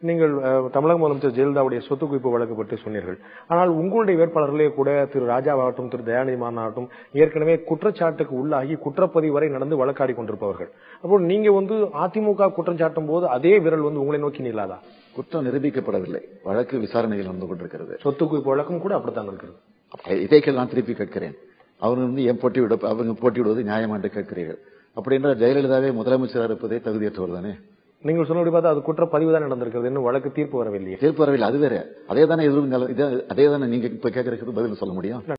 நீங்கள் அஹ், தமிழக முதலமைச்சர் ஜெயலலிதாவுடைய சொத்து குவிப்பு வழக்கு பற்றி சொன்னீர்கள் ஆனால் உங்களுடைய வேட்பாளர்களே கூட திரு ராஜாவாகட்டும் திரு தயாநிதி மாறன் ஆகட்டும் ஏற்கனவே குற்றச்சாட்டுக்கு உள்ளாகி குற்றப்பதிவு வரை நடந்து வழக்காடி கொண்டிருப்பவர்கள் அப்போ நீங்க வந்து அதிமுக குற்றம் சாட்டும் போது அதே விரல் வந்து உங்களை நோக்கி நில்லாதா குற்றம் நிரூபிக்கப்படவில்லை வழக்கு விசாரணையில் நடந்து கொண்டிருக்கிறது சொத்து குவிப்பு வழக்கும் கூட அப்படித்தான் இருக்கிறது இதை நான் திருப்பி கேட்கிறேன் அவர் வந்து ஏன் போட்டியிட அவங்க போட்டியிடுவது நியாயமா என்று கேட்கிறீர்கள் அப்படி என்றால் ஜெயலலிதாவே முதலமைச்சராக இருப்பதே தகுதியற்றவர் தானே நீங்கள் சொன்னபடி பார்த்தா அது குற்றப்பதிவு தான் நடந்திருக்கிறது இன்னும் வழக்கு தீர்ப்பு வரவில்லையே தீர்ப்பு வரவில்லை அது வேற அதே தானே எதிரும் அதே தானே நீங்க இப்ப கேட்கறதுக்கு பதில் சொல்ல முடியும்